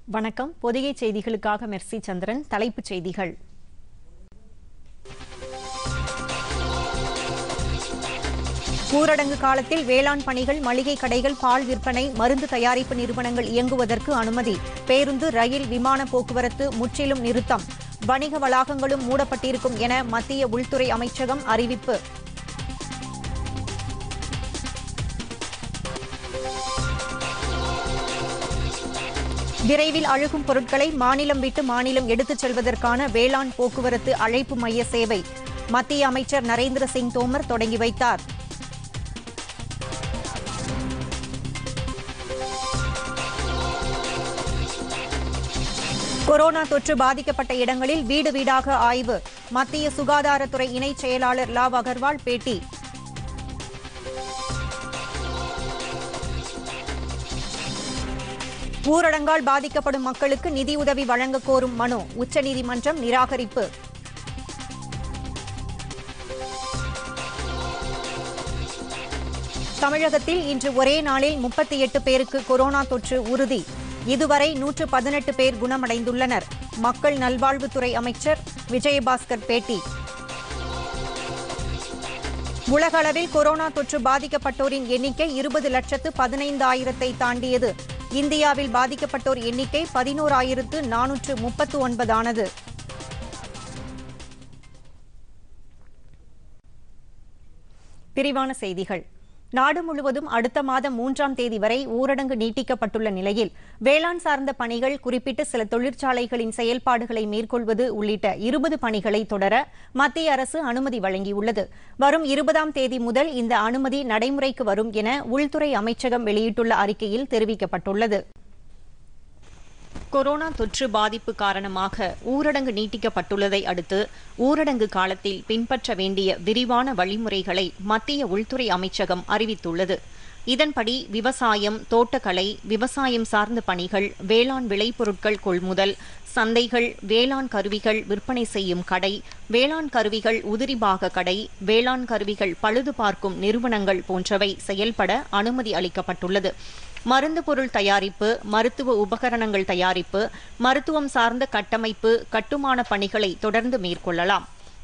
வணக்கம் பொதிகை செய்திகளுக்காக மெர்சி சந்திரன் தலைப்புச் செய்திகள் ஊரடங்கு காலத்தில் வேளாண் பணிகள் மளிகை கடைகள் பால் விற்பனை மருந்து தயாரிப்பு நிறுவனங்கள் இயங்குவதற்கு அனுமதி பேருந்து ரயில் விமான போக்குவரத்து முற்றிலும் நிறுத்தம் வணிக வளாகங்களும் மூடப்பட்டிருக்கும் என மத்திய உள்துறை அமைச்சகம் அறிவிப்பு விரைவில் அழுகும் பொருட்களை மாநிலம் விட்டு மாநிலம் எடுத்துச் செல்வதற்கான வேளாண் போக்குவரத்து அழைப்பு மைய சேவை மத்திய அமைச்சர் நரேந்திர சிங் தோமர் தொடங்கி வைத்தார் கொரோனா தொற்று பாதிக்கப்பட்ட இடங்களில் வீடு வீடாக ஆய்வு மத்திய சுகாதாரத்துறை இணைச் செயலாளர் லாவ் அகர்வால் பேட்டி ஊரடங்கால் பாதிக்கப்படும் மக்களுக்கு நிதியுதவி வழங்க கோரும் மனு உச்சநீதிமன்றம் நிராகரிப்பு தமிழகத்தில் இன்று ஒரே நாளில் முப்பத்தி எட்டு பேருக்கு கொரோனா தொற்று உறுதி இதுவரை நூற்று பதினெட்டு பேர் குணமடைந்துள்ளனர் மக்கள் நல்வாழ்வுத்துறை அமைச்சர் விஜயபாஸ்கர் பேட்டி உலக அளவில் கொரோனா தொற்று பாதிக்கப்பட்டோரின் எண்ணிக்கை இருபது லட்சத்து பதினைந்தாயிரத்தை தாண்டியது இந்தியாவில் பாதிக்கப்பட்டோர் எண்ணிக்கை பதினோராயிரத்து நானூற்று முப்பத்து ஒன்பதானது விரிவான செய்திகள் நாடு முழுவதும் அடுத்த மாதம் மூன்றாம் தேதி வரை ஊரடங்கு நீட்டிக்கப்பட்டுள்ள நிலையில் வேளாண் சார்ந்த பணிகள் குறிப்பிட்ட சில தொழிற்சாலைகளின் செயல்பாடுகளை மேற்கொள்வது உள்ளிட்ட இருபது பணிகளை தொடர மத்திய அரசு அனுமதி வழங்கியுள்ளது வரும் இருபதாம் தேதி முதல் இந்த அனுமதி நடைமுறைக்கு வரும் என உள்துறை அமைச்சகம் வெளியிட்டுள்ள அறிக்கையில் தெரிவிக்கப்பட்டுள்ளது கொரோனா தொற்று பாதிப்பு காரணமாக ஊரடங்கு நீட்டிக்கப்பட்டுள்ளதை அடுத்து ஊரடங்கு காலத்தில் பின்பற்ற வேண்டிய விரிவான வழிமுறைகளை மத்திய உள்துறை அமைச்சகம் அறிவித்துள்ளது இதன்படி விவசாயம் தோட்டக்கலை விவசாயம் சார்ந்த பணிகள் வேளாண் விளைபொருட்கள் கொள்முதல் சந்தைகள் வேளாண் கருவிகள் விற்பனை செய்யும் கடை வேளாண் கருவிகள் உதிரிபாக கடை வேளாண் கருவிகள் பழுது பார்க்கும் நிறுவனங்கள் போன்றவை செயல்பட அனுமதி அளிக்கப்பட்டுள்ளது மருந்து பொருள் தயாரிப்பு மருத்துவ உபகரணங்கள் தயாரிப்பு மருத்துவம் சார்ந்த கட்டமைப்பு கட்டுமான பணிகளை தொடர்ந்து மேற்கொள்ளலாம்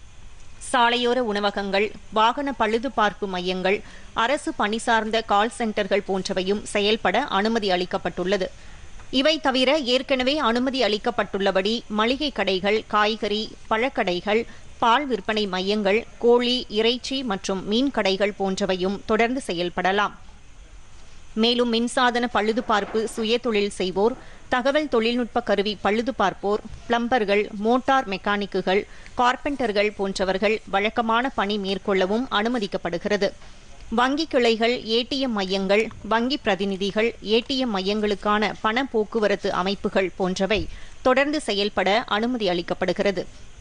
சாலையோர உணவகங்கள் வாகன பழுது பார்ப்பு மையங்கள் அரசு பணி சார்ந்த கால் சென்டர்கள் போன்றவையும் செயல்பட அனுமதி அளிக்கப்பட்டுள்ளது இவை தவிர ஏற்கனவே அனுமதி அளிக்கப்பட்டுள்ளபடி மளிகை கடைகள் காய்கறி பழக்கடைகள் பால் விற்பனை மையங்கள் கோழி இறைச்சி மற்றும் மீன் கடைகள் போன்றவையும் தொடர்ந்து செயல்படலாம் மேலும் மின்சாதன பழுது பார்ப்பு சுய தொழில் செய்வோர் தகவல் தொழில்நுட்ப கருவி பழுது பார்ப்போர் பிளம்பர்கள் மோட்டார் மெக்கானிக்குகள் கார்பெண்டர்கள் போன்றவர்கள் வழக்கமான பணி மேற்கொள்ளவும் அனுமதிக்கப்படுகிறது வங்கி கிளைகள் ஏடிஎம் மையங்கள் வங்கி பிரதிநிதிகள் ஏடிஎம் மையங்களுக்கான பண போக்குவரத்து அமைப்புகள் போன்றவை தொடர்ந்து செயல்பட அனுமதி அளிக்கப்படுகிறது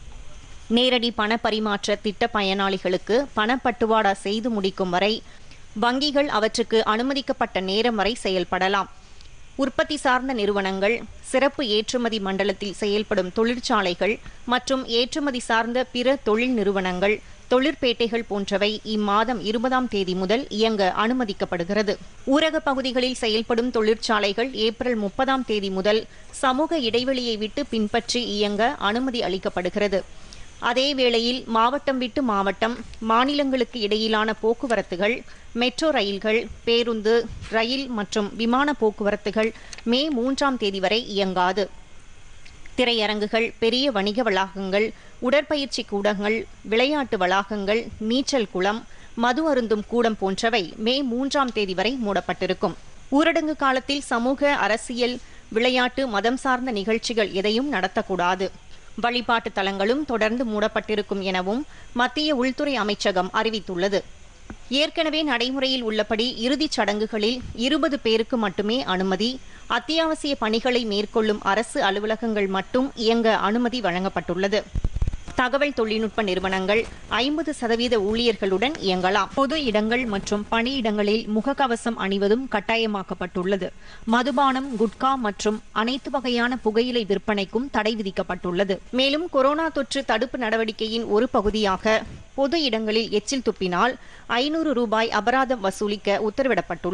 நேரடி பண பரிமாற்ற திட்ட பயனாளிகளுக்கு பணப்பட்டுவாடா செய்து முடிக்கும் வரை வங்கிகள் அவற்றுக்கு அனுமதிக்கப்பட்ட நேரம் வரை செயல்படலாம் உற்பத்தி சார்ந்த நிறுவனங்கள் சிறப்பு ஏற்றுமதி மண்டலத்தில் செயல்படும் தொழிற்சாலைகள் மற்றும் ஏற்றுமதி சார்ந்த பிற தொழில் நிறுவனங்கள் தொழிற்பேட்டைகள் போன்றவை இம்மாதம் இருபதாம் தேதி முதல் இயங்க அனுமதிக்கப்படுகிறது ஊரக பகுதிகளில் செயல்படும் தொழிற்சாலைகள் ஏப்ரல் முப்பதாம் தேதி முதல் சமூக இடைவெளியை விட்டு பின்பற்றி இயங்க அனுமதி அளிக்கப்படுகிறது அதே வேளையில் மாவட்டம் விட்டு மாவட்டம் மாநிலங்களுக்கு இடையிலான போக்குவரத்துகள் மெட்ரோ ரயில்கள் பேருந்து ரயில் மற்றும் விமான போக்குவரத்துகள் மே மூன்றாம் தேதி வரை இயங்காது திரையரங்குகள் பெரிய வணிக வளாகங்கள் உடற்பயிற்சி கூடங்கள் விளையாட்டு வளாகங்கள் நீச்சல் குளம் மது அருந்தும் கூடம் போன்றவை மே மூன்றாம் தேதி வரை மூடப்பட்டிருக்கும் ஊரடங்கு காலத்தில் சமூக அரசியல் விளையாட்டு மதம் சார்ந்த நிகழ்ச்சிகள் எதையும் நடத்தக்கூடாது வழிபாட்டு தலங்களும் தொடர்ந்து மூடப்பட்டிருக்கும் எனவும் மத்திய உள்துறை அமைச்சகம் அறிவித்துள்ளது ஏற்கனவே நடைமுறையில் உள்ளபடி இறுதிச் சடங்குகளில் இருபது பேருக்கு மட்டுமே அனுமதி அத்தியாவசிய பணிகளை மேற்கொள்ளும் அரசு அலுவலகங்கள் மட்டும் இயங்க அனுமதி வழங்கப்பட்டுள்ளது தகவல் தொழில்நுட்ப நிறுவனங்கள் ஐம்பது சதவீத ஊழியர்களுடன் இயங்கலாம் பொது இடங்கள் மற்றும் பணியிடங்களில் முகக்கவசம் அணிவதும் கட்டாயமாக்கப்பட்டுள்ளது மதுபானம் குட்கா மற்றும் அனைத்து வகையான புகையிலை விற்பனைக்கும் தடை விதிக்கப்பட்டுள்ளது மேலும் கொரோனா தொற்று தடுப்பு நடவடிக்கையின் ஒரு பகுதியாக பொது இடங்களில் எச்சில் துப்பினால் ஐநூறு ரூபாய் அபராதம் வசூலிக்க உத்தரவிடப்பட்டுள்ளது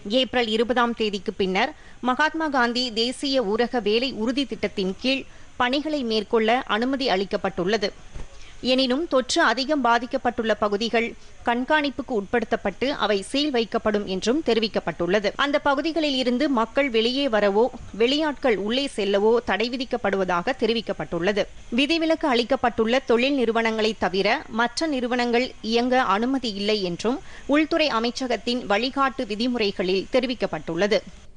ஏப்ரல் இருபதாம் தேதிக்கு பின்னர் மகாத்மா காந்தி தேசிய ஊரக வேலை உறுதி திட்டத்தின் கீழ் பணிகளை மேற்கொள்ள அனுமதி அளிக்கப்பட்டுள்ளது எனினும் தொற்று அதிகம் பாதிக்கப்பட்டுள்ள பகுதிகள் கண்காணிப்புக்கு உட்படுத்தப்பட்டு அவை சீல் வைக்கப்படும் என்றும் தெரிவிக்கப்பட்டுள்ளது அந்த பகுதிகளில் இருந்து மக்கள் வெளியே வரவோ வெளியாட்கள் உள்ளே செல்லவோ தடை விதிக்கப்படுவதாக தெரிவிக்கப்பட்டுள்ளது விதிவிலக்கு அளிக்கப்பட்டுள்ள தொழில் நிறுவனங்களை தவிர மற்ற நிறுவனங்கள் இயங்க அனுமதி இல்லை என்றும் உள்துறை அமைச்சகத்தின் வழிகாட்டு விதிமுறைகளில் தெரிவிக்கப்பட்டுள்ளது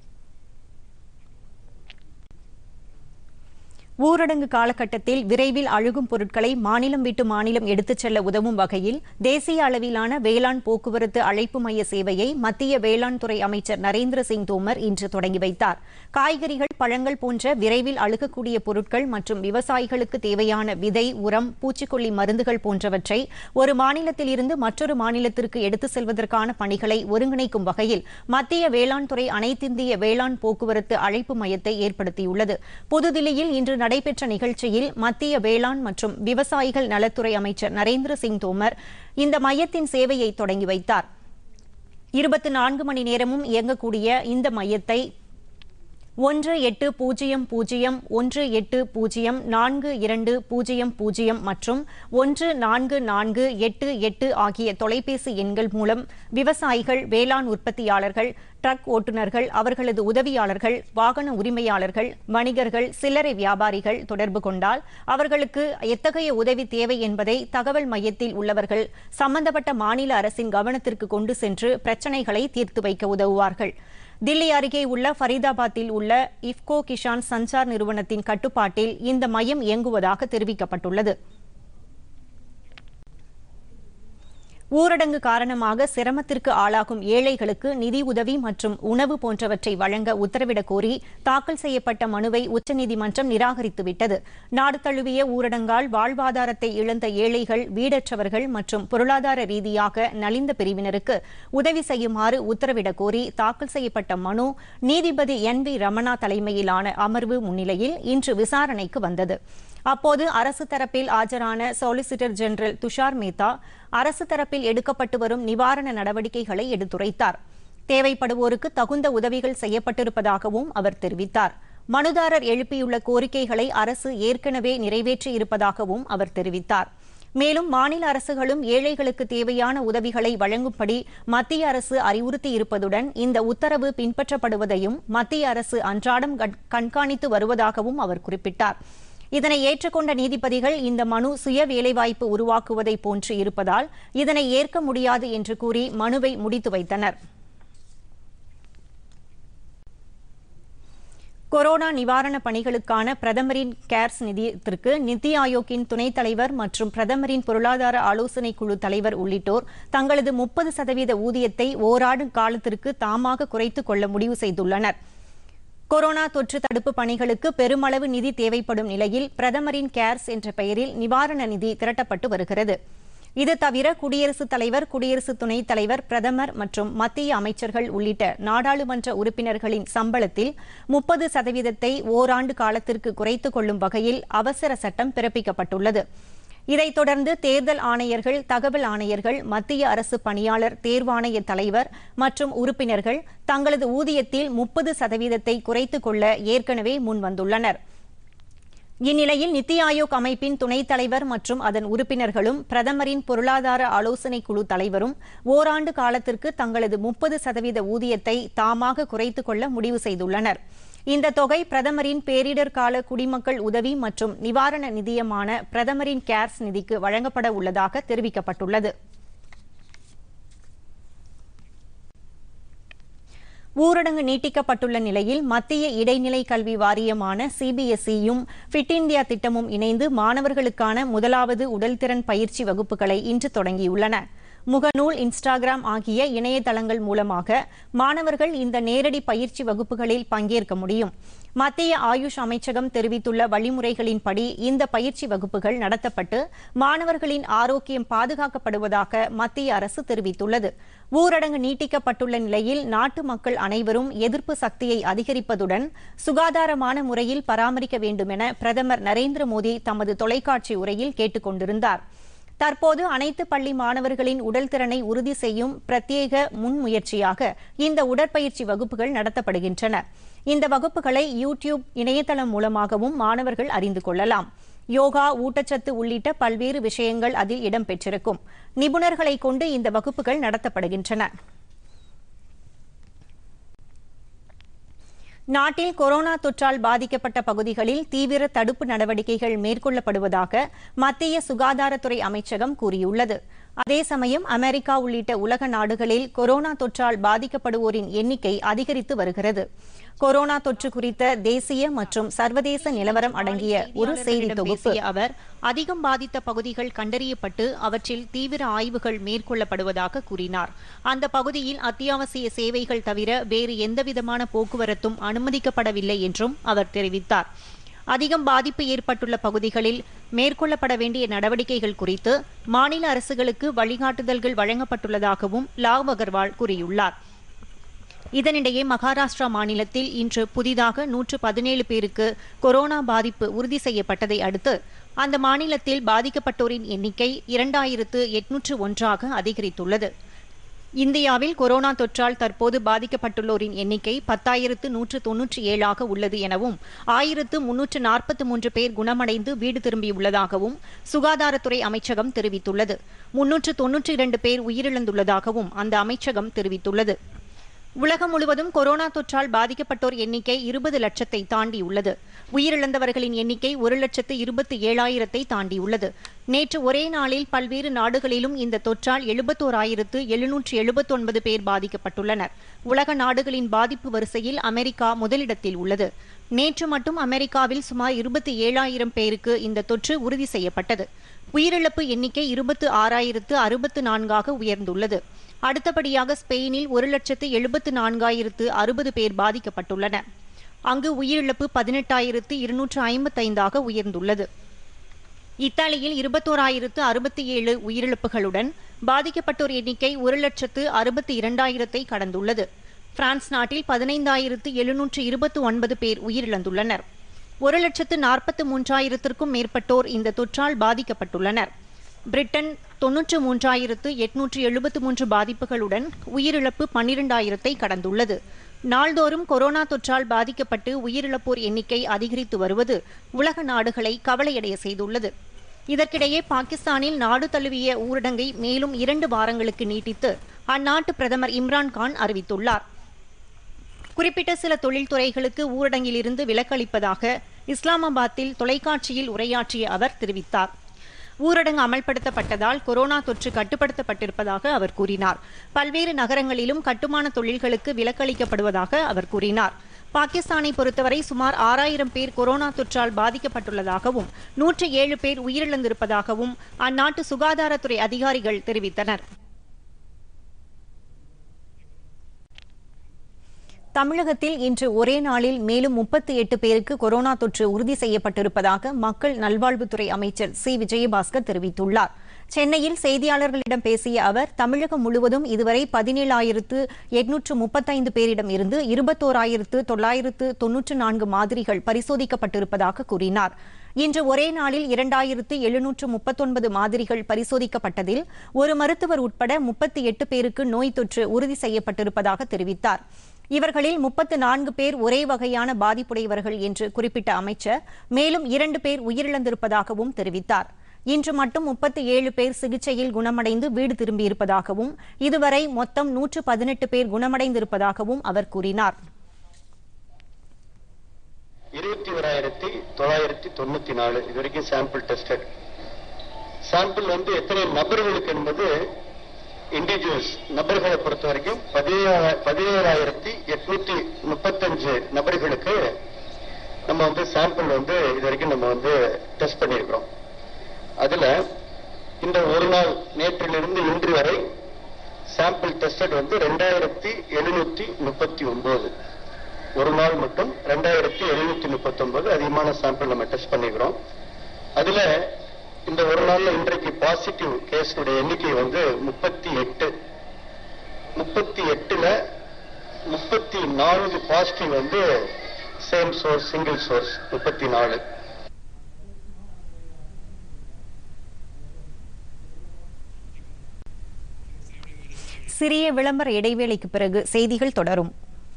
ஊரடங்கு காலகட்டத்தில் விரைவில் அழுகும் பொருட்களை மாநிலம் விட்டு மாநிலம் எடுத்துச் செல்ல உதவும் வகையில் தேசிய அளவிலான வேளாண் போக்குவரத்து அழைப்பு மைய சேவையை மத்திய வேளாண் துறை அமைச்சர் நரேந்திர சிங் தோமர் இன்று தொடங்கி வைத்தார் காய்கறிகள் பழங்கள் போன்ற விரைவில் அழுகக்கூடிய பொருட்கள் மற்றும் விவசாயிகளுக்கு தேவையான விதை உரம் பூச்சிக்கொல்லி மருந்துகள் போன்றவற்றை ஒரு மாநிலத்தில் இருந்து மற்றொரு மாநிலத்திற்கு எடுத்துச் செல்வதற்கான பணிகளை ஒருங்கிணைக்கும் வகையில் மத்திய வேளாண் துறை அனைத்திந்திய வேளாண் போக்குவரத்து அழைப்பு மையத்தை ஏற்படுத்தியுள்ளது புதுதில்லியில் இன்று நடைபெற்ற நிகழ்ச்சியில் மத்திய வேளாண் மற்றும் விவசாயிகள் நலத்துறை அமைச்சர் நரேந்திர சிங் தோமர் இந்த மையத்தின் சேவையை தொடங்கி வைத்தார் இருபத்தி நான்கு மணி நேரமும் இயங்கக்கூடிய இந்த மையத்தை ஒன்று எட்டு பூஜ்ஜியம் பூஜ்ஜியம் ஒன்று எட்டு பூஜ்ஜியம் நான்கு இரண்டு பூஜ்ஜியம் பூஜ்ஜியம் மற்றும் ஒன்று நான்கு நான்கு எட்டு எட்டு ஆகிய தொலைபேசி எண்கள் மூலம் விவசாயிகள் வேளாண் உற்பத்தியாளர்கள் ட்ரக் ஓட்டுநர்கள் அவர்களது உதவியாளர்கள் வாகன உரிமையாளர்கள் வணிகர்கள் சில்லறை வியாபாரிகள் தொடர்பு கொண்டால் அவர்களுக்கு எத்தகைய உதவி தேவை என்பதை தகவல் மையத்தில் உள்ளவர்கள் சம்பந்தப்பட்ட மாநில அரசின் கவனத்திற்கு கொண்டு சென்று பிரச்சினைகளை தீர்த்து வைக்க உதவுவார்கள் தில்லி அருகே உள்ள ஃபரீதாபாத்தில் உள்ள இஃப்கோ கிஷான் சஞ்சார் நிறுவனத்தின் கட்டுப்பாட்டில் இந்த மையம் இயங்குவதாக தெரிவிக்கப்பட்டுள்ளது ஊரடங்கு காரணமாக சிரமத்திற்கு ஆளாகும் ஏழைகளுக்கு நிதி உதவி மற்றும் உணவு போன்றவற்றை வழங்க உத்தரவிடக் கோரி தாக்கல் செய்யப்பட்ட மனுவை உச்சநீதிமன்றம் நிராகரித்துவிட்டது நாடு தழுவிய ஊரடங்கால் வாழ்வாதாரத்தை இழந்த ஏழைகள் வீடற்றவர்கள் மற்றும் பொருளாதார ரீதியாக நலிந்த பிரிவினருக்கு உதவி செய்யுமாறு உத்தரவிடக் கோரி தாக்கல் செய்யப்பட்ட மனு நீதிபதி என் வி ரமணா தலைமையிலான அமர்வு முன்னிலையில் இன்று விசாரணைக்கு வந்தது அப்போது அரசு தரப்பில் ஆஜரான சொலிசிட்டர் ஜெனரல் துஷார் மேத்தா அரசு தரப்பில் எடுக்கப்பட்டு வரும் நிவாரண நடவடிக்கைகளை எடுத்துரைத்தார் தேவைப்படுவோருக்கு தகுந்த உதவிகள் செய்யப்பட்டிருப்பதாகவும் அவர் தெரிவித்தார் மனுதாரர் எழுப்பியுள்ள கோரிக்கைகளை அரசு ஏற்கனவே நிறைவேற்றியிருப்பதாகவும் அவர் தெரிவித்தார் மேலும் மாநில அரசுகளும் ஏழைகளுக்கு தேவையான உதவிகளை வழங்கும்படி மத்திய அரசு அறிவுறுத்தியிருப்பதுடன் இந்த உத்தரவு பின்பற்றப்படுவதையும் மத்திய அரசு அன்றாடம் கண்காணித்து வருவதாகவும் அவர் குறிப்பிட்டார் இதனை ஏற்றுக்கொண்ட நீதிபதிகள் இந்த மனு சுய வேலைவாய்ப்பு உருவாக்குவதை போன்று இருப்பதால் இதனை ஏற்க முடியாது என்று கூறி மனுவை முடித்து வைத்தனர் கொரோனா நிவாரணப் பணிகளுக்கான பிரதமரின் கேர்ஸ் நிதியத்திற்கு நித்தி ஆயோக்கின் துணைத் தலைவர் மற்றும் பிரதமரின் பொருளாதார ஆலோசனைக் குழு தலைவர் உள்ளிட்டோர் தங்களது முப்பது சதவீத ஊதியத்தை ஓராண்டு காலத்திற்கு தாமாக குறைத்துக் கொள்ள முடிவு செய்துள்ளனர் கொரோனா தொற்று தடுப்பு பணிகளுக்கு பெருமளவு நிதி தேவைப்படும் நிலையில் பிரதமரின் கேர்ஸ் என்ற பெயரில் நிவாரண நிதி திரட்டப்பட்டு வருகிறது இது தவிர குடியரசுத் தலைவர் குடியரசு துணைத் தலைவர் பிரதமர் மற்றும் மத்திய அமைச்சர்கள் உள்ளிட்ட நாடாளுமன்ற உறுப்பினர்களின் சம்பளத்தில் முப்பது சதவீதத்தை ஓராண்டு காலத்திற்கு குறைத்துக் கொள்ளும் வகையில் அவசர சட்டம் பிறப்பிக்கப்பட்டுள்ளது இதைத் தொடர்ந்து தேர்தல் ஆணையர்கள் தகவல் ஆணையர்கள் மத்திய அரசு பணியாளர் தேர்வாணைய தலைவர் மற்றும் உறுப்பினர்கள் தங்களது ஊதியத்தில் முப்பது சதவீதத்தை குறைத்துக் கொள்ள ஏற்கனவே முன்வந்துள்ளனர் இந்நிலையில் நித்தி ஆயோக் அமைப்பின் துணைத் தலைவர் மற்றும் அதன் உறுப்பினர்களும் பிரதமரின் பொருளாதார ஆலோசனைக் குழு தலைவரும் ஓராண்டு காலத்திற்கு தங்களது முப்பது சதவீத ஊதியத்தை தாமாக குறைத்துக் கொள்ள முடிவு செய்துள்ளனர் இந்த தொகை பிரதமரின் பேரிடர் கால குடிமக்கள் உதவி மற்றும் நிவாரண நிதியமான பிரதமரின் கேர்ஸ் நிதிக்கு வழங்கப்பட உள்ளதாக தெரிவிக்கப்பட்டுள்ளது ஊரடங்கு நீட்டிக்கப்பட்டுள்ள நிலையில் மத்திய இடைநிலை கல்வி வாரியமான சிபிஎஸ்இயும் ஃபிட் இந்தியா திட்டமும் இணைந்து மாணவர்களுக்கான முதலாவது உடல்திறன் பயிற்சி வகுப்புகளை இன்று தொடங்கியுள்ளன முகநூல் இன்ஸ்டாகிராம் ஆகிய இணையதளங்கள் மூலமாக மாணவர்கள் இந்த நேரடி பயிற்சி வகுப்புகளில் பங்கேற்க முடியும் மத்திய ஆயுஷ் அமைச்சகம் தெரிவித்துள்ள வழிமுறைகளின்படி இந்த பயிற்சி வகுப்புகள் நடத்தப்பட்டு மாணவர்களின் ஆரோக்கியம் பாதுகாக்கப்படுவதாக மத்திய அரசு தெரிவித்துள்ளது ஊரடங்கு நீட்டிக்கப்பட்டுள்ள நிலையில் நாட்டு மக்கள் அனைவரும் எதிர்ப்பு சக்தியை அதிகரிப்பதுடன் சுகாதாரமான முறையில் பராமரிக்க வேண்டும் என பிரதமர் நரேந்திர மோடி தமது தொலைக்காட்சி உரையில் கேட்டுக் கொண்டிருந்தார் தற்போது அனைத்து பள்ளி மாணவர்களின் உடல் திறனை உறுதி செய்யும் பிரத்யேக முன்முயற்சியாக இந்த உடற்பயிற்சி வகுப்புகள் நடத்தப்படுகின்றன இந்த வகுப்புகளை யூடியூப் இணையதளம் மூலமாகவும் மாணவர்கள் அறிந்து கொள்ளலாம் யோகா ஊட்டச்சத்து உள்ளிட்ட பல்வேறு விஷயங்கள் அதில் இடம்பெற்றிருக்கும் நிபுணர்களை கொண்டு இந்த வகுப்புகள் நடத்தப்படுகின்றன நாட்டில் கொரோனா தொற்றால் பாதிக்கப்பட்ட பகுதிகளில் தீவிர தடுப்பு நடவடிக்கைகள் மேற்கொள்ளப்படுவதாக மத்திய சுகாதாரத்துறை அமைச்சகம் கூறியுள்ளது அதே சமயம் அமெரிக்கா உள்ளிட்ட உலக நாடுகளில் கொரோனா தொற்றால் பாதிக்கப்படுவோரின் எண்ணிக்கை அதிகரித்து வருகிறது கொரோனா தொற்று குறித்த தேசிய மற்றும் சர்வதேச நிலவரம் அடங்கிய ஒரு செய்தி தொகுப்பு அவர் அதிகம் பாதித்த பகுதிகள் கண்டறியப்பட்டு அவற்றில் தீவிர ஆய்வுகள் மேற்கொள்ளப்படுவதாக கூறினார் அந்த பகுதியில் அத்தியாவசிய சேவைகள் தவிர வேறு எந்தவிதமான போக்குவரத்தும் அனுமதிக்கப்படவில்லை என்றும் அவர் தெரிவித்தார் அதிகம் பாதிப்பு ஏற்பட்டுள்ள பகுதிகளில் மேற்கொள்ளப்பட வேண்டிய நடவடிக்கைகள் குறித்து மாநில அரசுகளுக்கு வழிகாட்டுதல்கள் வழங்கப்பட்டுள்ளதாகவும் லாவ் அகர்வால் கூறியுள்ளார் இதனிடையே மகாராஷ்டிரா மாநிலத்தில் இன்று புதிதாக நூற்று பதினேழு பேருக்கு கொரோனா பாதிப்பு உறுதி செய்யப்பட்டதை அடுத்து அந்த மாநிலத்தில் பாதிக்கப்பட்டோரின் எண்ணிக்கை இரண்டாயிரத்து எட்நூற்று ஒன்றாக அதிகரித்துள்ளது இந்தியாவில் கொரோனா தொற்றால் தற்போது பாதிக்கப்பட்டுள்ளோரின் எண்ணிக்கை பத்தாயிரத்து நூற்று தொன்னூற்றி ஏழாக உள்ளது எனவும் ஆயிரத்து முன்னூற்று நாற்பத்தி மூன்று பேர் குணமடைந்து வீடு திரும்பியுள்ளதாகவும் சுகாதாரத்துறை அமைச்சகம் தெரிவித்துள்ளது முன்னூற்று தொன்னூற்றி இரண்டு பேர் உயிரிழந்துள்ளதாகவும் அந்த அமைச்சகம் தெரிவித்துள்ளது உலகம் முழுவதும் கொரோனா தொற்றால் பாதிக்கப்பட்டோர் எண்ணிக்கை இருபது லட்சத்தை தாண்டியுள்ளது உயிரிழந்தவர்களின் எண்ணிக்கை ஒரு லட்சத்து இருபத்தி ஏழாயிரத்தை தாண்டியுள்ளது நேற்று ஒரே நாளில் பல்வேறு நாடுகளிலும் இந்த தொற்றால் எழுபத்தோராயிரத்து எழுநூற்று எழுபத்தொன்பது பேர் பாதிக்கப்பட்டுள்ளனர் உலக நாடுகளின் பாதிப்பு வரிசையில் அமெரிக்கா முதலிடத்தில் உள்ளது நேற்று மட்டும் அமெரிக்காவில் சுமார் இருபத்தி ஏழாயிரம் பேருக்கு இந்த தொற்று உறுதி செய்யப்பட்டது உயிரிழப்பு எண்ணிக்கை இருபத்து ஆறாயிரத்து அறுபத்து நான்காக உயர்ந்துள்ளது அடுத்தபடியாக ஸ்பெயினில் ஒரு லட்சத்து எழுபத்து நான்காயிரத்து அறுபது பேர் பாதிக்கப்பட்டுள்ளனர் அங்கு உயிரிழப்பு பதினெட்டாயிரத்து இருநூற்று ஐம்பத்தைந்தாக உயர்ந்துள்ளது இத்தாலியில் இருபத்தோராயிரத்து அறுபத்தி ஏழு உயிரிழப்புகளுடன் பாதிக்கப்பட்டோர் எண்ணிக்கை ஒரு லட்சத்து அறுபத்தி இரண்டாயிரத்தை கடந்துள்ளது பிரான்ஸ் நாட்டில் பதினைந்தாயிரத்து எழுநூற்று இருபத்தி ஒன்பது பேர் உயிரிழந்துள்ளனர் ஒரு லட்சத்து நாற்பத்து மூன்றாயிரத்திற்கும் மேற்பட்டோர் இந்த தொற்றால் பாதிக்கப்பட்டுள்ளனர் பிரிட்டன் தொன்னூற்று மூன்றாயிரத்து எட்நூற்று எழுபத்து மூன்று பாதிப்புகளுடன் உயிரிழப்பு பன்னிரண்டாயிரத்தை கடந்துள்ளது நாள்தோறும் கொரோனா தொற்றால் பாதிக்கப்பட்டு உயிரிழப்போர் எண்ணிக்கை அதிகரித்து வருவது உலக நாடுகளை கவலையடைய செய்துள்ளது இதற்கிடையே பாகிஸ்தானில் நாடு தழுவிய ஊரடங்கை மேலும் இரண்டு வாரங்களுக்கு நீட்டித்து அந்நாட்டு பிரதமர் இம்ரான்கான் அறிவித்துள்ளார் குறிப்பிட்ட சில தொழில்துறைகளுக்கு ஊரடங்கிலிருந்து விலக்களிப்பதாக இஸ்லாமாபாத்தில் தொலைக்காட்சியில் உரையாற்றிய அவர் தெரிவித்தார் ஊரடங்கு அமல்படுத்தப்பட்டதால் கொரோனா தொற்று கட்டுப்படுத்தப்பட்டிருப்பதாக அவர் கூறினார் பல்வேறு நகரங்களிலும் கட்டுமான தொழில்களுக்கு விலக்களிக்கப்படுவதாக அவர் கூறினார் பாகிஸ்தானை பொறுத்தவரை சுமார் ஆறாயிரம் பேர் கொரோனா தொற்றால் பாதிக்கப்பட்டுள்ளதாகவும் நூற்று ஏழு பேர் உயிரிழந்திருப்பதாகவும் அந்நாட்டு சுகாதாரத்துறை அதிகாரிகள் தெரிவித்தனர் தமிழகத்தில் இன்று ஒரே நாளில் மேலும் முப்பத்தி எட்டு பேருக்கு கொரோனா தொற்று உறுதி செய்யப்பட்டிருப்பதாக மக்கள் நல்வாழ்வுத்துறை அமைச்சர் சி விஜயபாஸ்கர் தெரிவித்துள்ளார் சென்னையில் செய்தியாளர்களிடம் பேசிய அவர் தமிழகம் முழுவதும் இதுவரை பதினேழாயிரத்து எட்நூற்று முப்பத்தைந்து பேரிடம் இருந்து இருபத்தோராயிரத்து தொள்ளாயிரத்து தொன்னூற்று நான்கு மாதிரிகள் பரிசோதிக்கப்பட்டிருப்பதாக கூறினார் இன்று ஒரே நாளில் இரண்டாயிரத்து எழுநூற்று முப்பத்தொன்பது மாதிரிகள் பரிசோதிக்கப்பட்டதில் ஒரு மருத்துவர் உட்பட முப்பத்தி எட்டு பேருக்கு நோய் தொற்று உறுதி செய்யப்பட்டிருப்பதாக தெரிவித்தார் இவர்களில் முப்பத்து நான்கு பேர் ஒரே வகையான பாதிப்புடையவர்கள் என்று குறிப்பிட்ட அமைச்சர் மேலும் இரண்டு பேர் உயிரிழந்திருப்பதாகவும் தெரிவித்தார் இன்று மட்டும் முப்பத்தி ஏழு பேர் சிகிச்சையில் குணமடைந்து வீடு திரும்பியிருப்பதாகவும் இதுவரை மொத்தம் நூற்று பதினெட்டு பேர் குணமடைந்திருப்பதாகவும் அவர் கூறினார் இருபத்தி ஓராயிரத்தி தொள்ளாயிரத்தி தொண்ணூத்தி நாலு இது வரைக்கும் சாம்பிள் டெஸ்டட் சாம்பிள் வந்து எத்தனை நபர்களுக்கு என்பது இண்டிவிஜுவல்ஸ் நபர்களை பொறுத்த வரைக்கும் பதினேழா- பதினேழாயிரத்தி எட்நூத்தி முப்பத்தஞ்சு நபர்களுக்கு நம்ம வந்து சாம்பிள் வந்து இது வரைக்கும் நம்ம வந்து டெஸ்ட் பண்ணியிருக்கிறோம் அதுல இந்த ஒரு நாள் நேற்றிலிருந்து இன்று வரை சாம்பிள் டெஸ்டட் வந்து ரெண்டாயிரத்தி எழுநூத்தி முப்பத்தி ஒன்பது ஒரு நாள் மட்டும் ரெண்டாயிரத்தி எழுநூத்தி முப்பத்தி ஒன்பது அதிகமான சாம்பிள் நம்ம டெஸ்ட் பண்ணிக்கிறோம் அதுல இந்த ஒரு நாள்ல இன்றைக்கு பாசிட்டிவ் கேஸுடைய எண்ணிக்கை வந்து முப்பத்தி எட்டு முப்பத்தி எட்டுல முப்பத்தி நான்கு பாசிட்டிவ் வந்து சேம் சோர்ஸ் சிங்கிள் சோர்ஸ் முப்பத்தி நாலு சிறிய விளம்பர இடைவேளைக்கு பிறகு செய்திகள் தொடரும்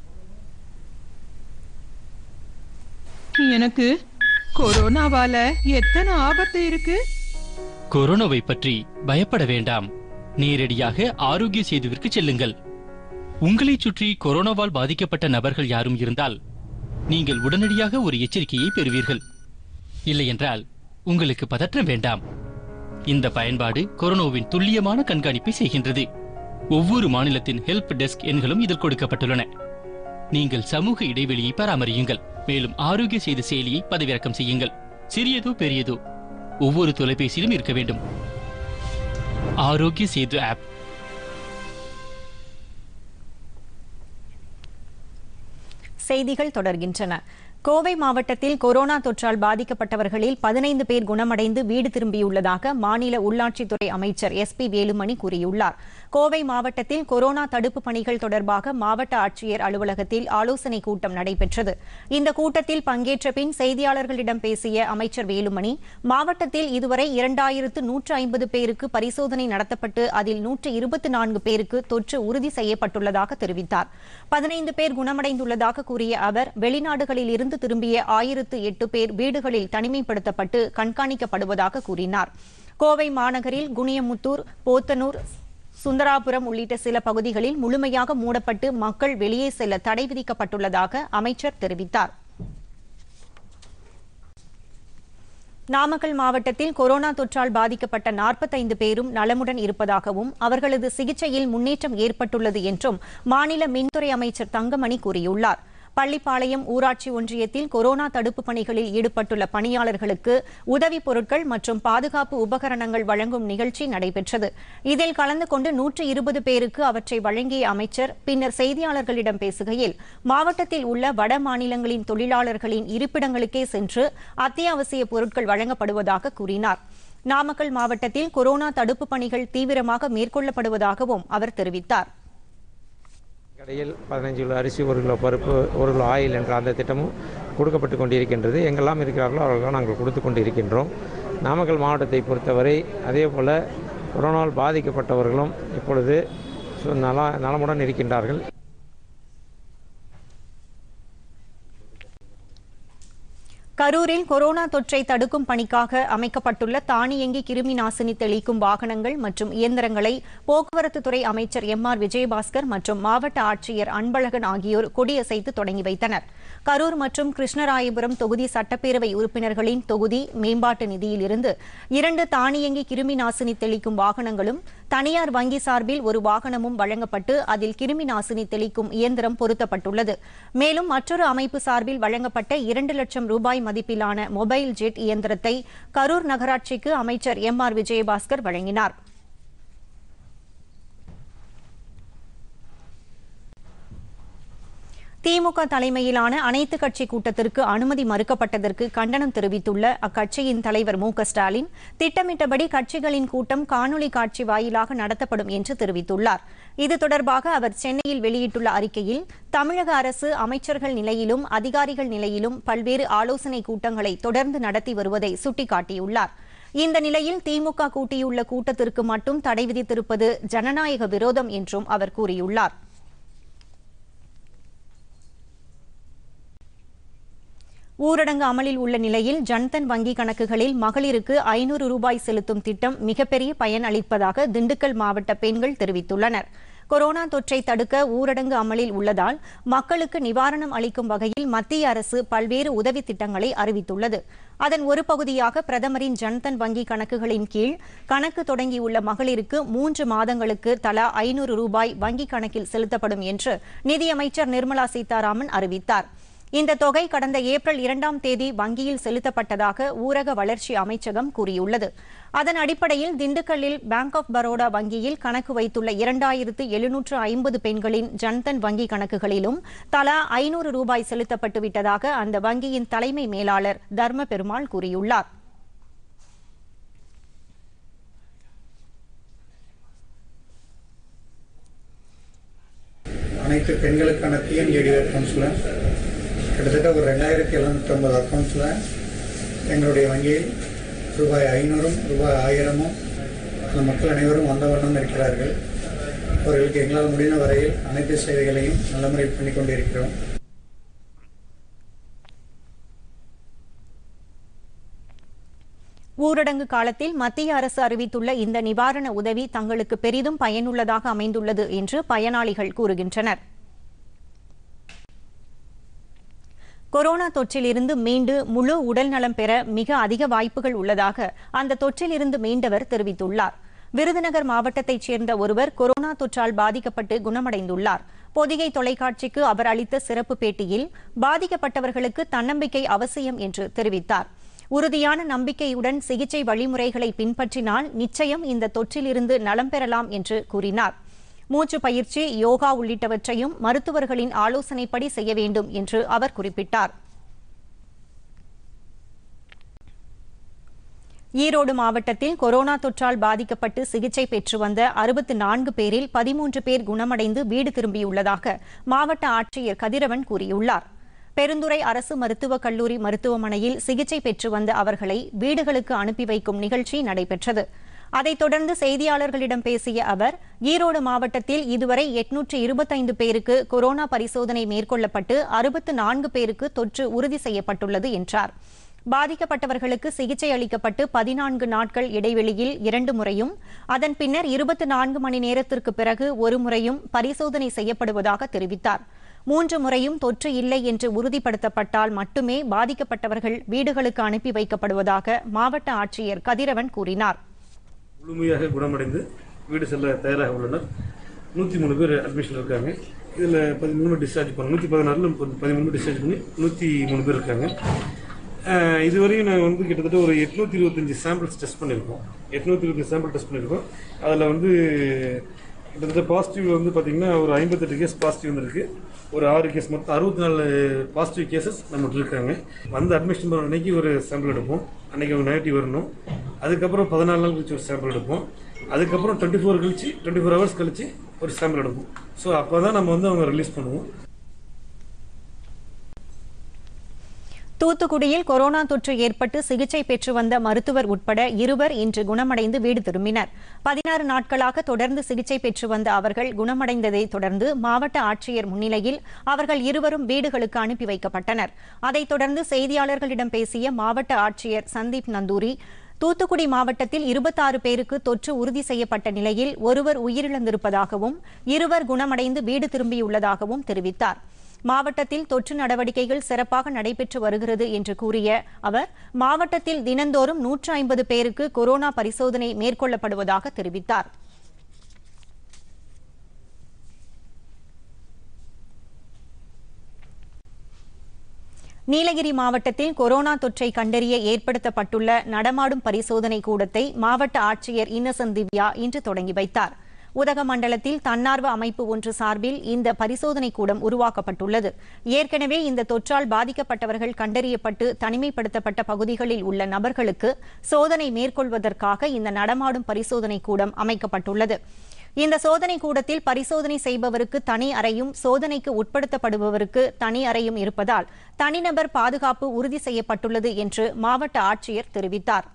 எனக்கு கொரோனாவால எத்தனை ஆபத்து இருக்கு கொரோனாவை பற்றி பயப்பட வேண்டாம் நேரடியாக ஆரோக்கிய சேதுவிற்கு செல்லுங்கள் உங்களைச் சுற்றி கொரோனாவால் பாதிக்கப்பட்ட நபர்கள் யாரும் இருந்தால் நீங்கள் உடனடியாக ஒரு எச்சரிக்கையை பெறுவீர்கள் இல்லையென்றால் உங்களுக்கு பதற்றம் வேண்டாம் இந்த பயன்பாடு கொரோனாவின் துல்லியமான கண்காணிப்பை செய்கின்றது ஒவ்வொரு மாநிலத்தின் ஹெல்ப் டெஸ்க் எண்களும் இதில் கொடுக்கப்பட்டுள்ளன நீங்கள் சமூக இடைவெளியை பராமரியுங்கள் மேலும் ஆரோக்கிய செய்தி செயலியை பதிவிறக்கம் செய்யுங்கள் சிறியதோ பெரியதோ ஒவ்வொரு தொலைபேசியிலும் இருக்க வேண்டும் ஆரோக்கிய சேது ஆப் செய்திகள் தொடர்கின்றன கோவை மாவட்டத்தில் கொரோனா தொற்றால் பாதிக்கப்பட்டவர்களில் பதினைந்து பேர் குணமடைந்து வீடு திரும்பியுள்ளதாக மாநில உள்ளாட்சித்துறை அமைச்சர் எஸ் பி வேலுமணி கூறியுள்ளார் கோவை மாவட்டத்தில் கொரோனா தடுப்பு பணிகள் தொடர்பாக மாவட்ட ஆட்சியர் அலுவலகத்தில் ஆலோசனைக் கூட்டம் நடைபெற்றது இந்த கூட்டத்தில் பங்கேற்ற பின் செய்தியாளர்களிடம் பேசிய அமைச்சர் வேலுமணி மாவட்டத்தில் இதுவரை இரண்டாயிரத்து நூற்று ஐம்பது பேருக்கு பரிசோதனை நடத்தப்பட்டு அதில் நூற்று இருபத்தி நான்கு பேருக்கு தொற்று உறுதி செய்யப்பட்டுள்ளதாக தெரிவித்தார் பதினைந்து பேர் குணமடைந்துள்ளதாக கூறிய அவர் வெளிநாடுகளில் இருந்து திரும்பிய ஆயிரத்து எட்டு பேர் வீடுகளில் தனிமைப்படுத்தப்பட்டு கண்காணிக்கப்படுவதாக கூறினார் கோவை மாநகரில் குனியமுத்தூர் போத்தனூர் சுந்தராபுரம் உள்ளிட்ட சில பகுதிகளில் முழுமையாக மூடப்பட்டு மக்கள் வெளியே செல்ல தடை விதிக்கப்பட்டுள்ளதாக அமைச்சர் தெரிவித்தார் நாமக்கல் மாவட்டத்தில் கொரோனா தொற்றால் பாதிக்கப்பட்ட நாற்பத்தைந்து பேரும் நலமுடன் இருப்பதாகவும் அவர்களது சிகிச்சையில் முன்னேற்றம் ஏற்பட்டுள்ளது என்றும் மாநில மின்துறை அமைச்சர் தங்கமணி கூறியுள்ளார் பள்ளிப்பாளையம் ஊராட்சி ஒன்றியத்தில் கொரோனா தடுப்பு பணிகளில் ஈடுபட்டுள்ள பணியாளர்களுக்கு உதவிப் பொருட்கள் மற்றும் பாதுகாப்பு உபகரணங்கள் வழங்கும் நிகழ்ச்சி நடைபெற்றது இதில் கலந்து கொண்டு நூற்று இருபது பேருக்கு அவற்றை வழங்கிய அமைச்சர் பின்னர் செய்தியாளர்களிடம் பேசுகையில் மாவட்டத்தில் உள்ள வட மாநிலங்களின் தொழிலாளர்களின் இருப்பிடங்களுக்கே சென்று அத்தியாவசிய பொருட்கள் வழங்கப்படுவதாக கூறினார் நாமக்கல் மாவட்டத்தில் கொரோனா தடுப்பு பணிகள் தீவிரமாக மேற்கொள்ளப்படுவதாகவும் அவர் தெரிவித்தார் கடையில் பதினஞ்சு கிலோ அரிசி ஒரு கிலோ பருப்பு ஒரு கிலோ ஆயில் என்ற அந்த திட்டமும் கொடுக்கப்பட்டு கொண்டிருக்கின்றது எங்கெல்லாம் இருக்கிறார்களோ அவர்களெல்லாம் நாங்கள் கொடுத்து கொண்டு இருக்கின்றோம் நாமக்கல் மாவட்டத்தை பொறுத்தவரை அதே போல் கொரோனாவால் பாதிக்கப்பட்டவர்களும் இப்பொழுது சு- நல நலமுடன் இருக்கின்றார்கள் கரூரில் கொரோனா தொற்றை தடுக்கும் பணிக்காக அமைக்கப்பட்டுள்ள தானியங்கி கிருமி நாசினி தெளிக்கும் வாகனங்கள் மற்றும் இயந்திரங்களை போக்குவரத்து துறை அமைச்சர் எம் ஆர் விஜயபாஸ்கர் மற்றும் மாவட்ட ஆட்சியர் அன்பழகன் ஆகியோர் கொடியசைத்து தொடங்கி வைத்தனர் கரூர் மற்றும் கிருஷ்ணராயபுரம் தொகுதி சட்டப்பேரவை உறுப்பினர்களின் தொகுதி மேம்பாட்டு நிதியிலிருந்து இரண்டு தானியங்கி கிருமி நாசினி தெளிக்கும் வாகனங்களும் தனியார் வங்கி சார்பில் ஒரு வாகனமும் வழங்கப்பட்டு அதில் கிருமி நாசினி தெளிக்கும் இயந்திரம் பொருத்தப்பட்டுள்ளது மேலும் மற்றொரு அமைப்பு சார்பில் வழங்கப்பட்ட இரண்டு லட்சம் ரூபாய் மதிப்பிலான மொபைல் ஜெட் இயந்திரத்தை கரூர் நகராட்சிக்கு அமைச்சர் எம் ஆர் விஜயபாஸ்கர் வழங்கினார் திமுக தலைமையிலான அனைத்து கட்சி கூட்டத்திற்கு அனுமதி மறுக்கப்பட்டதற்கு கண்டனம் தெரிவித்துள்ள அக்கட்சியின் தலைவர் மு க ஸ்டாலின் திட்டமிட்டபடி கட்சிகளின் கூட்டம் காணொலி காட்சி வாயிலாக நடத்தப்படும் என்று தெரிவித்துள்ளார் இது தொடர்பாக அவர் சென்னையில் வெளியிட்டுள்ள அறிக்கையில் தமிழக அரசு அமைச்சர்கள் நிலையிலும் அதிகாரிகள் நிலையிலும் பல்வேறு ஆலோசனை கூட்டங்களை தொடர்ந்து நடத்தி வருவதை சுட்டிக்காட்டியுள்ளார் இந்த நிலையில் திமுக கூட்டியுள்ள கூட்டத்திற்கு மட்டும் தடை விதித்திருப்பது ஜனநாயக விரோதம் என்றும் அவர் கூறியுள்ளார் ஊரடங்கு அமலில் உள்ள நிலையில் ஜன்தன் வங்கி கணக்குகளில் மகளிருக்கு ஐநூறு ரூபாய் செலுத்தும் திட்டம் மிகப்பெரிய பயன் அளிப்பதாக திண்டுக்கல் மாவட்ட பெண்கள் தெரிவித்துள்ளனர் கொரோனா தொற்றை தடுக்க ஊரடங்கு அமலில் உள்ளதால் மக்களுக்கு நிவாரணம் அளிக்கும் வகையில் மத்திய அரசு பல்வேறு உதவி திட்டங்களை அறிவித்துள்ளது அதன் ஒரு பகுதியாக பிரதமரின் ஜன்தன் வங்கி கணக்குகளின் கீழ் கணக்கு தொடங்கியுள்ள மகளிருக்கு மூன்று மாதங்களுக்கு தலா ஐநூறு ரூபாய் வங்கிக் கணக்கில் செலுத்தப்படும் என்று நிதியமைச்சர் நிர்மலா சீதாராமன் அறிவித்தார் இந்த தொகை கடந்த ஏப்ரல் இரண்டாம் தேதி வங்கியில் செலுத்தப்பட்டதாக ஊரக வளர்ச்சி அமைச்சகம் கூறியுள்ளது அதன் அடிப்படையில் திண்டுக்கல்லில் பேங்க் ஆஃப் பரோடா வங்கியில் கணக்கு வைத்துள்ள இரண்டாயிரத்து எழுநூற்று ஐம்பது பெண்களின் ஜன்தன் வங்கி கணக்குகளிலும் தலா ஐநூறு ரூபாய் செலுத்தப்பட்டு விட்டதாக அந்த வங்கியின் தலைமை மேலாளர் தர்ம பெருமாள் கூறியுள்ளார் அனைத்து பெண்களுக்கான பிஎன்ஜேடி அக்கௌண்ட்ஸில் கிட்டத்தட்ட ஒரு ரெண்டாயிரத்தி எழுநூற்றம்பது அக்கௌண்ட்ஸில் எங்களுடைய வங்கியில் ரூபாய் ஐநூறும் ரூபாய் ஆயிரமும் அந்த மக்கள் அனைவரும் வந்த வண்ணம் இருக்கிறார்கள் அவர்களுக்கு எங்களால் முடிந்த வரையில் அனைத்து சேவைகளையும் நல்ல முறையில் பண்ணி கொண்டிருக்கிறோம் ஊரடங்கு காலத்தில் மத்திய அரசு அறிவித்துள்ள இந்த நிவாரண உதவி தங்களுக்கு பெரிதும் பயனுள்ளதாக அமைந்துள்ளது என்று பயனாளிகள் கூறுகின்றனர் கொரோனா தொற்றிலிருந்து மீண்டு முழு உடல் நலம் பெற மிக அதிக வாய்ப்புகள் உள்ளதாக அந்த தொற்றிலிருந்து மீண்டவர் தெரிவித்துள்ளார் விருதுநகர் மாவட்டத்தைச் சேர்ந்த ஒருவர் கொரோனா தொற்றால் பாதிக்கப்பட்டு குணமடைந்துள்ளார் பொதிகை தொலைக்காட்சிக்கு அவர் அளித்த சிறப்பு பேட்டியில் பாதிக்கப்பட்டவர்களுக்கு தன்னம்பிக்கை அவசியம் என்று தெரிவித்தார் உறுதியான நம்பிக்கையுடன் சிகிச்சை வழிமுறைகளை பின்பற்றினால் நிச்சயம் இந்த தொற்றிலிருந்து நலம் பெறலாம் என்று கூறினார் மூச்சு பயிற்சி யோகா உள்ளிட்டவற்றையும் மருத்துவர்களின் ஆலோசனைப்படி செய்ய வேண்டும் என்று அவர் குறிப்பிட்டார் ஈரோடு மாவட்டத்தில் கொரோனா தொற்றால் பாதிக்கப்பட்டு சிகிச்சை பெற்று வந்த அறுபத்து நான்கு பேரில் பதிமூன்று பேர் குணமடைந்து வீடு திரும்பியுள்ளதாக மாவட்ட ஆட்சியர் கதிரவன் கூறியுள்ளார் பெருந்துறை அரசு மருத்துவக் கல்லூரி மருத்துவமனையில் சிகிச்சை பெற்று வந்த அவர்களை வீடுகளுக்கு அனுப்பி வைக்கும் நிகழ்ச்சி நடைபெற்றது அதைத் தொடர்ந்து செய்தியாளர்களிடம் பேசிய அவர் ஈரோடு மாவட்டத்தில் இதுவரை எட்நூற்று இருபத்தைந்து பேருக்கு கொரோனா பரிசோதனை மேற்கொள்ளப்பட்டு அறுபத்து நான்கு பேருக்கு தொற்று உறுதி செய்யப்பட்டுள்ளது என்றார் பாதிக்கப்பட்டவர்களுக்கு சிகிச்சை அளிக்கப்பட்டு பதினான்கு நாட்கள் இடைவெளியில் இரண்டு முறையும் அதன் பின்னர் இருபத்தி நான்கு மணி நேரத்திற்கு பிறகு ஒரு முறையும் பரிசோதனை செய்யப்படுவதாக தெரிவித்தார் மூன்று முறையும் தொற்று இல்லை என்று உறுதிப்படுத்தப்பட்டால் மட்டுமே பாதிக்கப்பட்டவர்கள் வீடுகளுக்கு அனுப்பி வைக்கப்படுவதாக மாவட்ட ஆட்சியர் கதிரவன் கூறினார் முழுமையாக குணமடைந்து வீடு செல்ல தயாராக உள்ளனர் நூற்றி மூணு பேர் அட்மிஷன் இருக்காங்க இதில் பதிமூணு டிஸ்சார்ஜ் பண்ண நூற்றி பதினாறில் பதிமூணு டிஸ்சார்ஜ் பண்ணி நூற்றி மூணு பேர் இருக்காங்க அஹ் இதுவரையும் நாங்கள் வந்து கிட்டத்தட்ட ஒரு எட்நூற்றி இருபத்தஞ்சி சாம்பிள்ஸ் டெஸ்ட் பண்ணியிருக்கோம் எட்நூற்றி இருபத்தஞ்சி சாம்பிள் டெஸ்ட் பண்ணியிருக்கோம் அதில் வந்து கிட்டத்தட்ட பாசிட்டிவ் வந்து பார்த்திங்கன்னா ஒரு ஐம்பத்தெட்டு கேஸ் பாசிட்டிவ் வந்திருக்கு ஒரு ஆறு கேஸ் மொத்தம் அறுபத்தி நாலு பாசிட்டிவ் கேசஸ் நம்மகிட்ட இருக்காங்க வந்து அட்மிஷன் பண்ண அன்னைக்கு ஒரு சாம்பிள் எடுப்போம் அன்னைக்கு அவங்க நெகட்டிவ் வரணும் அதுக்கப்புறம் பதினாலு நாள் கழிச்சு ஒரு சாம்பிள் எடுப்போம் அதுக்கப்புறம் டுவெண்ட்டி ஃபோர் கழிச்சு டுவெண்ட்டி ஃபோர் ஹவர்ஸ் கழிச்சு ஒரு சாம்பிள் எடுப்போம் ஸோ அப்போ தான் நம்ம வந்து அவங்க ரிலீஸ் பண்ணுவோம் தூத்துக்குடியில் கொரோனா தொற்று ஏற்பட்டு சிகிச்சை பெற்று வந்த மருத்துவர் உட்பட இருவர் இன்று குணமடைந்து வீடு திரும்பினர் பதினாறு நாட்களாக தொடர்ந்து சிகிச்சை பெற்று வந்த அவர்கள் குணமடைந்ததை தொடர்ந்து மாவட்ட ஆட்சியர் முன்னிலையில் அவர்கள் இருவரும் வீடுகளுக்கு அனுப்பி வைக்கப்பட்டனர் அதைத் தொடர்ந்து செய்தியாளர்களிடம் பேசிய மாவட்ட ஆட்சியர் சந்தீப் நந்தூரி தூத்துக்குடி மாவட்டத்தில் இருபத்தாறு பேருக்கு தொற்று உறுதி செய்யப்பட்ட நிலையில் ஒருவர் உயிரிழந்திருப்பதாகவும் இருவர் குணமடைந்து வீடு திரும்பியுள்ளதாகவும் தெரிவித்தார் மாவட்டத்தில் தொற்று நடவடிக்கைகள் சிறப்பாக நடைபெற்று வருகிறது என்று கூறிய அவர் மாவட்டத்தில் தினந்தோறும் நூற்று ஐம்பது பேருக்கு கொரோனா பரிசோதனை மேற்கொள்ளப்படுவதாக தெரிவித்தார் நீலகிரி மாவட்டத்தில் கொரோனா தொற்றை கண்டறிய ஏற்படுத்தப்பட்டுள்ள நடமாடும் பரிசோதனை கூடத்தை மாவட்ட ஆட்சியர் இன்னசென்ட் திவ்யா இன்று தொடங்கி வைத்தார் உதகமண்டலத்தில் தன்னார்வ அமைப்பு ஒன்று சார்பில் இந்த பரிசோதனை கூடம் உருவாக்கப்பட்டுள்ளது ஏற்கனவே இந்த தொற்றால் பாதிக்கப்பட்டவர்கள் கண்டறியப்பட்டு தனிமைப்படுத்தப்பட்ட பகுதிகளில் உள்ள நபர்களுக்கு சோதனை மேற்கொள்வதற்காக இந்த நடமாடும் பரிசோதனை கூடம் அமைக்கப்பட்டுள்ளது இந்த சோதனை கூடத்தில் பரிசோதனை செய்பவருக்கு தனி அறையும் சோதனைக்கு உட்படுத்தப்படுபவருக்கு தனி அறையும் இருப்பதால் தனிநபர் பாதுகாப்பு உறுதி செய்யப்பட்டுள்ளது என்று மாவட்ட ஆட்சியர் தெரிவித்தார்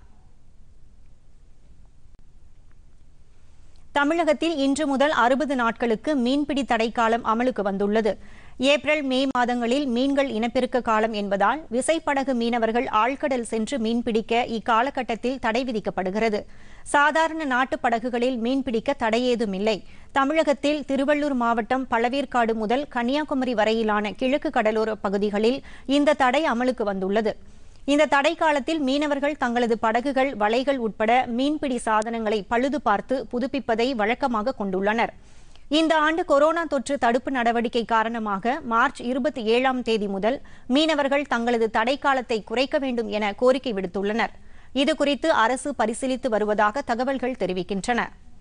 தமிழகத்தில் இன்று முதல் அறுபது நாட்களுக்கு மீன்பிடி தடைக்காலம் அமலுக்கு வந்துள்ளது ஏப்ரல் மே மாதங்களில் மீன்கள் இனப்பெருக்க காலம் என்பதால் விசைப்படகு மீனவர்கள் ஆழ்கடல் சென்று மீன்பிடிக்க இக்காலகட்டத்தில் தடை விதிக்கப்படுகிறது சாதாரண நாட்டு படகுகளில் மீன்பிடிக்க தடையேதும் இல்லை தமிழகத்தில் திருவள்ளூர் மாவட்டம் பழவேற்காடு முதல் கன்னியாகுமரி வரையிலான கிழக்கு கடலோர பகுதிகளில் இந்த தடை அமலுக்கு வந்துள்ளது இந்த தடை காலத்தில் மீனவர்கள் தங்களது படகுகள் வலைகள் உட்பட மீன்பிடி சாதனங்களை பழுது பார்த்து புதுப்பிப்பதை வழக்கமாக கொண்டுள்ளனர் இந்த ஆண்டு கொரோனா தொற்று தடுப்பு நடவடிக்கை காரணமாக மார்ச் இருபத்தி ஏழாம் தேதி முதல் மீனவர்கள் தங்களது தடை காலத்தை குறைக்க வேண்டும் என கோரிக்கை விடுத்துள்ளனர் இதுகுறித்து அரசு பரிசீலித்து வருவதாக தகவல்கள் தெரிவிக்கின்றன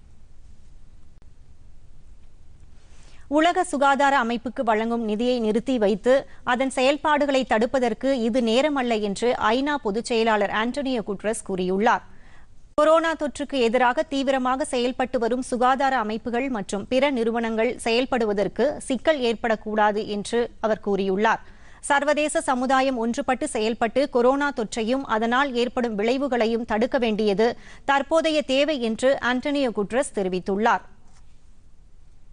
உலக சுகாதார அமைப்புக்கு வழங்கும் நிதியை நிறுத்தி வைத்து அதன் செயல்பாடுகளை தடுப்பதற்கு இது நேரமல்ல என்று ஐநா பொதுச் செயலாளர் ஆண்டனியோ குட்ரஸ் கூறியுள்ளார் கொரோனா தொற்றுக்கு எதிராக தீவிரமாக செயல்பட்டு வரும் சுகாதார அமைப்புகள் மற்றும் பிற நிறுவனங்கள் செயல்படுவதற்கு சிக்கல் ஏற்படக்கூடாது என்று அவர் கூறியுள்ளார் சர்வதேச சமுதாயம் ஒன்றுபட்டு செயல்பட்டு கொரோனா தொற்றையும் அதனால் ஏற்படும் விளைவுகளையும் தடுக்க வேண்டியது தற்போதைய தேவை என்று ஆண்டனியோ குட்ரஸ் தெரிவித்துள்ளார்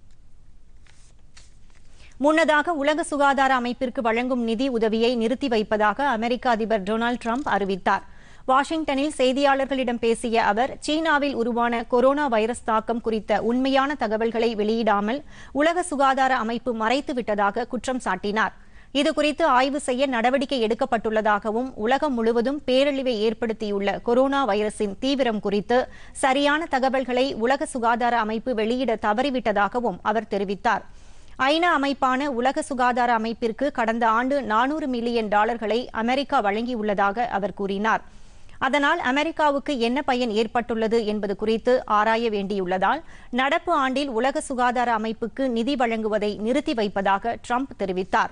முன்னதாக உலக சுகாதார அமைப்பிற்கு வழங்கும் நிதி உதவியை நிறுத்தி வைப்பதாக அமெரிக்க அதிபர் டொனால்டு ட்ரம்ப் அறிவித்தார் வாஷிங்டனில் செய்தியாளர்களிடம் பேசிய அவர் சீனாவில் உருவான கொரோனா வைரஸ் தாக்கம் குறித்த உண்மையான தகவல்களை வெளியிடாமல் உலக சுகாதார அமைப்பு மறைத்து விட்டதாக குற்றம் சாட்டினார் இதுகுறித்து ஆய்வு செய்ய நடவடிக்கை எடுக்கப்பட்டுள்ளதாகவும் உலகம் முழுவதும் பேரழிவை ஏற்படுத்தியுள்ள கொரோனா வைரஸின் தீவிரம் குறித்து சரியான தகவல்களை உலக சுகாதார அமைப்பு வெளியிட தவறிவிட்டதாகவும் அவர் தெரிவித்தார் ஐநா அமைப்பான உலக சுகாதார அமைப்பிற்கு கடந்த ஆண்டு நானூறு மில்லியன் டாலர்களை அமெரிக்கா வழங்கியுள்ளதாக அவர் கூறினார் அதனால் அமெரிக்காவுக்கு என்ன பயன் ஏற்பட்டுள்ளது என்பது குறித்து ஆராய வேண்டியுள்ளதால் நடப்பு ஆண்டில் உலக சுகாதார அமைப்புக்கு நிதி வழங்குவதை நிறுத்தி வைப்பதாக ட்ரம்ப் தெரிவித்தார்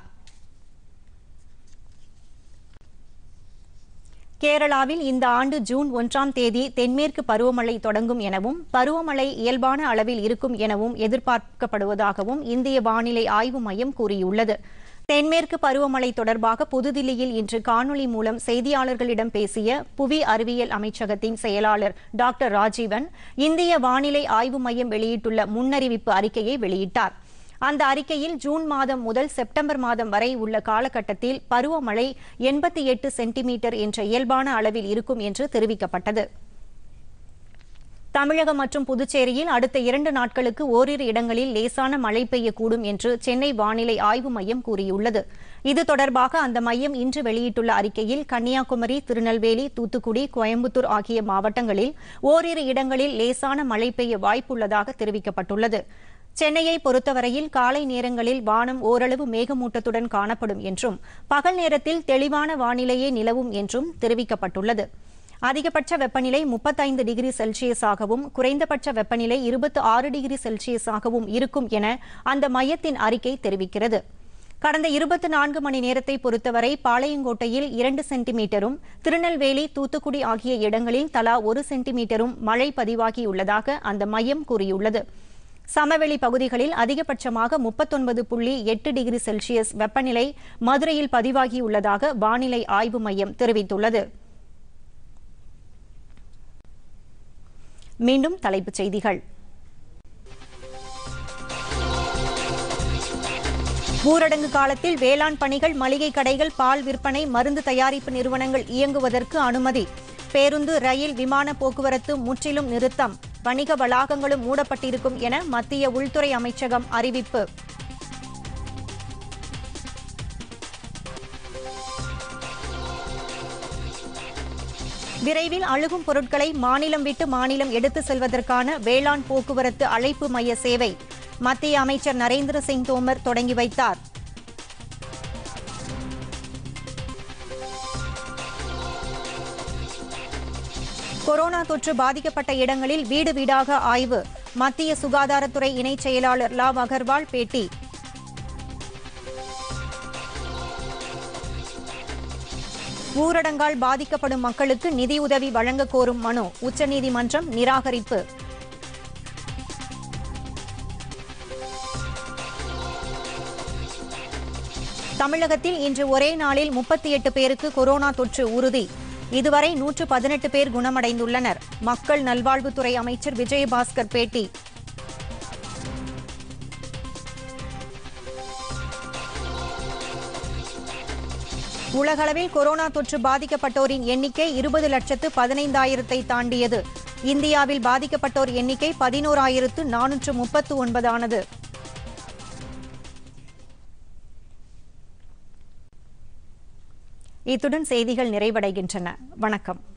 கேரளாவில் இந்த ஆண்டு ஜூன் ஒன்றாம் தேதி தென்மேற்கு பருவமழை தொடங்கும் எனவும் பருவமழை இயல்பான அளவில் இருக்கும் எனவும் எதிர்பார்க்கப்படுவதாகவும் இந்திய வானிலை ஆய்வு மையம் கூறியுள்ளது தென்மேற்கு பருவமழை தொடர்பாக புதுதில்லியில் இன்று காணொலி மூலம் செய்தியாளர்களிடம் பேசிய புவி அறிவியல் அமைச்சகத்தின் செயலாளர் டாக்டர் ராஜீவன் இந்திய வானிலை ஆய்வு மையம் வெளியிட்டுள்ள முன்னறிவிப்பு அறிக்கையை வெளியிட்டார் அந்த அறிக்கையில் ஜூன் மாதம் முதல் செப்டம்பர் மாதம் வரை உள்ள காலகட்டத்தில் பருவமழை எண்பத்தி எட்டு சென்டிமீட்டர் என்ற இயல்பான அளவில் இருக்கும் என்று தெரிவிக்கப்பட்டது தமிழகம் மற்றும் புதுச்சேரியில் அடுத்த இரண்டு நாட்களுக்கு ஓரிரு இடங்களில் லேசான மழை பெய்யக்கூடும் என்று சென்னை வானிலை ஆய்வு மையம் கூறியுள்ளது இது தொடர்பாக அந்த மையம் இன்று வெளியிட்டுள்ள அறிக்கையில் கன்னியாகுமரி திருநெல்வேலி தூத்துக்குடி கோயம்புத்தூர் ஆகிய மாவட்டங்களில் ஓரிரு இடங்களில் லேசான மழை பெய்ய வாய்ப்புள்ளதாக தெரிவிக்கப்பட்டுள்ளது சென்னையை பொறுத்தவரையில் காலை நேரங்களில் வானம் ஓரளவு மேகமூட்டத்துடன் காணப்படும் என்றும் பகல் நேரத்தில் தெளிவான வானிலையே நிலவும் என்றும் தெரிவிக்கப்பட்டுள்ளது அதிகபட்ச வெப்பநிலை முப்பத்தைந்து டிகிரி செல்சியஸாகவும் குறைந்தபட்ச வெப்பநிலை இருபத்தி ஆறு டிகிரி செல்சியஸாகவும் இருக்கும் என அந்த மையத்தின் அறிக்கை தெரிவிக்கிறது கடந்த இருபத்தி நான்கு மணி நேரத்தை பொறுத்தவரை பாளையங்கோட்டையில் இரண்டு சென்டிமீட்டரும் திருநெல்வேலி தூத்துக்குடி ஆகிய இடங்களில் தலா ஒரு சென்டிமீட்டரும் மழை பதிவாகியுள்ளதாக அந்த மையம் கூறியுள்ளது சமவெளி பகுதிகளில் அதிகபட்சமாக முப்பத்தொன்பது புள்ளி எட்டு டிகிரி செல்சியஸ் வெப்பநிலை மதுரையில் பதிவாகியுள்ளதாக வானிலை ஆய்வு மையம் தெரிவித்துள்ளது மீண்டும் தலைப்புச் செய்திகள் ஊரடங்கு காலத்தில் வேளாண் பணிகள் மளிகை கடைகள் பால் விற்பனை மருந்து தயாரிப்பு நிறுவனங்கள் இயங்குவதற்கு அனுமதி பேருந்து ரயில் விமான போக்குவரத்து முற்றிலும் நிறுத்தம் வணிக வளாகங்களும் மூடப்பட்டிருக்கும் என மத்திய உள்துறை அமைச்சகம் அறிவிப்பு விரைவில் அழுகும் பொருட்களை மாநிலம் விட்டு மாநிலம் எடுத்து செல்வதற்கான வேளாண் போக்குவரத்து அழைப்பு மைய சேவை மத்திய அமைச்சர் நரேந்திர சிங் தோமர் தொடங்கி வைத்தார் கொரோனா தொற்று பாதிக்கப்பட்ட இடங்களில் வீடு வீடாக ஆய்வு மத்திய சுகாதாரத்துறை இணைச் செயலாளர் லாவ் அகர்வால் பேட்டி ஊரடங்கால் பாதிக்கப்படும் மக்களுக்கு நிதியுதவி வழங்க கோரும் மனு உச்சநீதிமன்றம் நிராகரிப்பு தமிழகத்தில் இன்று ஒரே நாளில் முப்பத்தி எட்டு பேருக்கு கொரோனா தொற்று உறுதி இதுவரை நூற்று பதினெட்டு பேர் குணமடைந்துள்ளனர் மக்கள் நல்வாழ்வுத்துறை அமைச்சர் விஜயபாஸ்கர் பேட்டி உலகளவில் கொரோனா தொற்று பாதிக்கப்பட்டோரின் எண்ணிக்கை இருபது லட்சத்து பதினைந்தாயிரத்தை தாண்டியது இந்தியாவில் பாதிக்கப்பட்டோர் எண்ணிக்கை பதினோராயிரத்து நானூற்று முப்பத்து ஒன்பதானது இத்துடன் செய்திகள் நிறைவடைகின்றன வணக்கம்